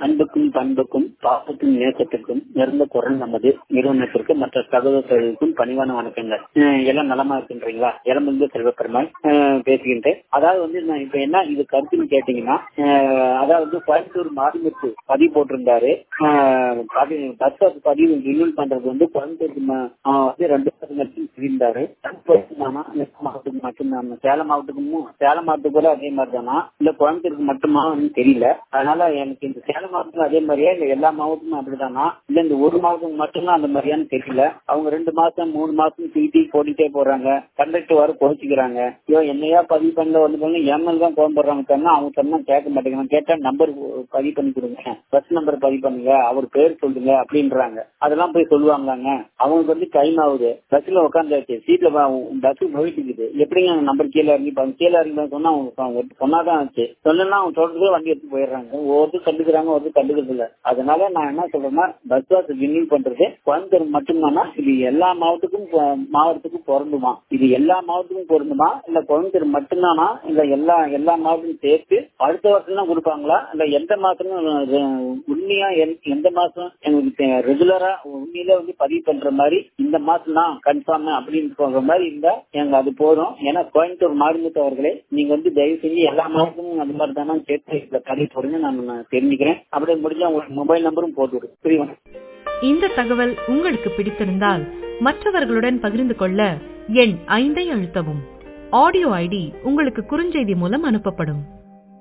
அன்புக்கும் பண்புக்கும் பாசத்துக்கும் நேசத்திற்கும் நிறந்த குரல் நமது நிறுவனத்திற்கு மற்ற சகோதரர்களுக்கும் பணிவான வணக்கங்கள் அஹ் எல்லாம் நலமா இருக்கின்றீங்களா இளமிருந்து செல்வப்பெருமாள் அஹ் பேசுகின்றேன் அதாவது வந்து நான் இப்ப என்ன இது கருத்துன்னு கேட்டீங்கன்னா அஹ் அதாவது கோயம்புத்தூர் மாரிமுத்து பதிவு போட்டிருந்தாரு அஹ் பதி- பஸ் பாஸ் பதிவு ரினியூல் பண்றது வந்து கோயம்புத்தூருக்கு ம- அஹ் வந்து ரெண்டு பத்து மட்டும் இருந்தாரு மாவட்டத்துக்கு மட்டும்தான் சேலம் மாவட்டத்துக்கும் சேலம் மாவட்டத்துக்கு கூட அதே மாதிரி தானா இல்ல கோயம்புத்தூருக்கு மட்டுமான்னு தெரியல அதனால எனக்கு இந்த சேலம் மாவட்டத்துக்கு அதே மாதிரியா இல்ல எல்லா மாவட்டமும் அப்படிதானா இல்ல இந்த ஒரு மாவட்டம் மட்டும்தான் அந்த மாதிரியான்னு தெரியல அவங்க ரெண்டு மாசம் மூணு மாசம் தீட்டி போட்டுட்டே போறாங்க கண்டக்டர் வர கோச்சிக்கிறாங்க ஐயோ என்னையா பதிவு பண்ணல வந்து பண்ணல எம்எல் தான் கோவம் போடுறாங்க சொன்னா அவங்க சொன்னா கேட்க மாட்டேங்கிறாங்க கேட்டா நம்பர் பதிவு பண்ணி கொடுங்க பஸ் நம்பர் பதிவு பண்ணுங்க அவர் பேர் சொல்லுங்க அப்படின்றாங்க அதெல்லாம் போய் சொல்லுவாங்களாங்க அவங்களுக்கு வந்து டைம் ஆகுது பஸ்ல உட்காந்தாச்சு சீட்ல பஸ் போயிட்டு இருக்குது எப்படிங்க அவங்க நம்பர் கீழே இறங்கி பாருங்க. கீழே இறங்கி சொன்னா அவங்க அவங்க சொன்னாதான் ஆச்சு சொல்லணும்னா அவங்க தொடர்ந்து வண்டி எடுத்து போயிடுறாங்க ஒருத்தர் கண்டுக்கிறாங்க ஒருத்தர் கண்டுக்கிறது இல்ல அதனால நான் என்ன சொல்றேன்னா பஸ் பாஸ் ரினியூல் பண்றது கோயம்புத்தூர் மட்டும்தானா இது எல்லா மாவட்டத்துக்கும் பொ- மாவட்டத்துக்கும் பொருந்துமா இது எல்லா மாவட்டத்துக்கும் பொருந்துமா இல்ல கோயம்புத்தூர் மட்டும்தானா இல்ல எல்லா எல்லா மாவட்டமும் சேர்த்து அடுத்த வருஷம் தான் கொடுப்பாங்களா இல்ல எந்த மாசமும் உண்மையா எந்த- எந்த மாசம் எங்களுக்கு ரெகுலரா உண்மையில வந்து பதிவு பண்ற மாதிரி இந்த மாசம் தான் கன்ஃபார்ம் அப்படின்னு சொல்ற மாதிரி இருந்தா எனக்கு அது போதும் ஏன்னா கோயம்புத்தூர் மாரிமுத்து அவர்களே நீங்க வந்து தயவு செஞ்சு எல்லா மாவட்டமும் அந்த மாதிரி தானே சேர்த்து இதுல பதிவு போடுங்க நான் நான் தெரிஞ்சுக்கிறேன் அப்படியே முடிஞ்சா உங்களுக்கு மொபைல் நம்பரும் போட்டு விடு புரியுமா இந்த தகவல் உங்களுக்கு பிடித்திருந்தால் மற்றவர்களுடன் பகிர்ந்து கொள்ள எண் ஐந்தை அழுத்தவும் ஆடியோ ஐடி உங்களுக்கு குறுஞ்செய்தி மூலம் அனுப்பப்படும்